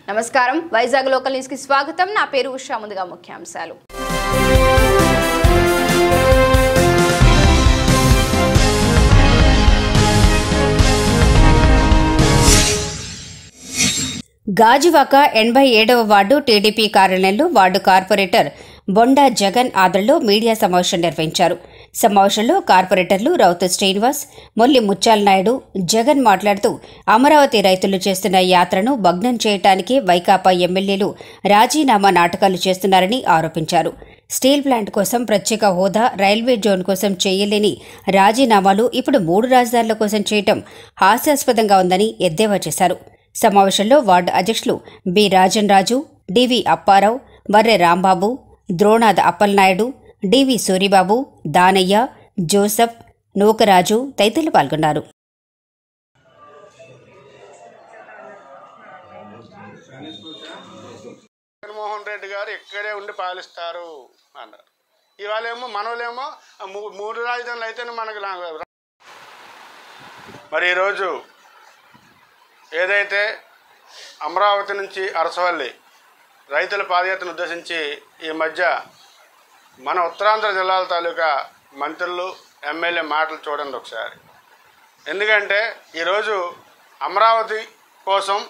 నమస్కారం Vizag local news కి స్వాగతం నా పేరు ఉషా ముందుగా ముఖ్యాంశాలు గాజువాక ఎనభై ఏడవ వార్డు టీడీపీ కార్యాలయంలో వార్డు కార్పొరేటర్ బొండా జగన్ ఆదరణలో మీడియా సమావేశం నిర్వహించారు సమావేశంలో కార్పొరేటర్లు రౌతు శ్రీనివాస్ మొల్లి ముత్యాల నాయుడు జగన్ మాట్లాడుతూ అమరావతి రైతులు చేస్తున్న యాత్రను భగ్నం చేయటానికి వైకాపా ఎమ్మెల్యేలు రాజీనామా నాటకాలు చేస్తున్నారని ఆరోపించారు స్టీల్ ప్లాంట్ కోసం ప్రత్యేక హోదా రైల్వే జోన్ కోసం చేయలేని రాజీనామాలు ఇప్పుడు మూడు రాజధానుల కోసం చేయటం హాస్యాస్పదంగా ఉందని ఎద్దేవా చేశారు సమావేశంలో వార్డు అధ్యక్షులు B Rajan Raju DV Apparao Varre Rambabu Dronath Appalanaidu DV Suribabu Danayya Joseph Nookaraju తదితరులు పాల్గొన్నారు జగన్మోహన్ రెడ్డి గారు ఇక్కడే ఉండి పాలిస్తారు అన్నారు ఇవాళ ఏమో మనోళ్ళేమో ఆ మూ- మూడు రాజధానులు అయితేనే మనకు లా- మరి ఈరోజు ఏదైతే అమరావతి నుంచి అరసవల్లి రైతుల పాదయాత్రను ఉద్దేశించి ఈ మధ్య మన ఉత్తరాంధ్ర జిల్లాల తాలూకా మంత్రులు ఎమ్మెల్యే మాటలు చూడండి ఒకసారి ఎందుకంటే ఈరోజు అమరావతి కోసం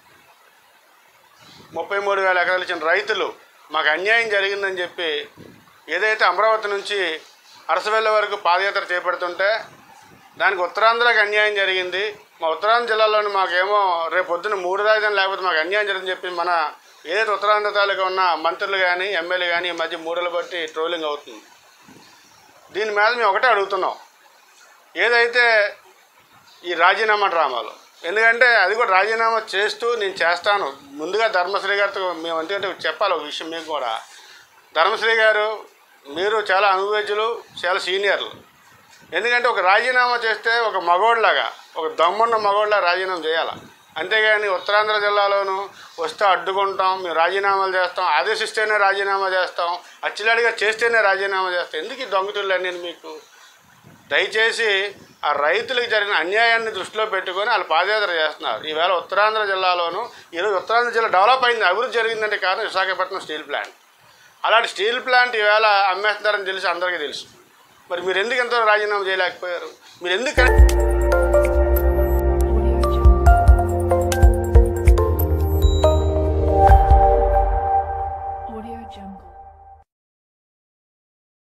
ముప్పై మూడు వేల ఎకరాలు ఇచ్చిన రైతులు మాకు అన్యాయం జరిగిందని చెప్పి ఏదైతే అమరావతి నుంచి అరసవెల్ల వరకు పాదయాత్ర చేపడుతుంటే దానికి ఉత్తరాంధ్రకి అన్యాయం జరిగింది మా ఉత్తరాంధ్ర జిల్లాలోని మాకేమో రేపు పొద్దున మూడు రాజధానులు లేకపోతే మాకు అన్యాయం జరిగిందని చెప్పి మన ఏదైతే ఉత్తరాంధ్ర తాలూకా ఉన్న మంత్రులు కానీ ఎమ్మెల్యే కానీ ఈ మధ్య మూడలు బట్టి ట్రోలింగ్ అవుతుంది దీని మీద మేము ఒకటే అడుగుతున్నాం ఏదైతే ఈ రాజీనామా డ్రామాలు ఎందుకంటే అది కూడా రాజీనామా చేస్తూ నేను చేస్తాను ముందుగా ధర్మశ్రీ గారితో మేము ఎందుకంటే చెప్పాలి ఒక విషయం మీకు కూడా ధర్మశ్రీ గారు మీరు చాలా అనుభవజ్ఞులు చాలా సీనియర్లు ఎందుకంటే ఒక రాజీనామా చేస్తే ఒక మగోడ్లాగా ఒక దమ్మున్న మగోడ్లా రాజీనామా చేయాలి అంతేగాని ఉత్తరాంధ్ర జిల్లాలోను వస్తే అడ్డుకుంటాం మేము రాజీనామాలు చేస్తాం ఆదేశిస్తేనే రాజీనామా చేస్తాం అచ్చిలాడిగా చేస్తేనే రాజీనామా చేస్తాం ఎందుకు ఈ దొంగతులు అనేది మీకు దయచేసి ఆ రైతులకు జరిగిన అన్యాయాన్ని దృష్టిలో పెట్టుకొని వాళ్ళు పాదయాత్ర చేస్తున్నారు ఈవేళ ఉత్తరాంధ్ర జిల్లాలోను ఈరోజు ఉత్తరాంధ్ర జిల్లా డెవలప్ అయింది అభివృద్ధి జరిగిందంటే కారణం విశాఖపట్నం స్టీల్ ప్లాంట్ అలాంటి స్టీల్ ప్లాంట్ ఈవేళ అమ్మేస్తున్నారని తెలిసి అందరికీ తెలుసు మరి మీరు ఎందుకు ఎంతో రాజీనామా చేయలేకపోయారు మీరు ఎందుకు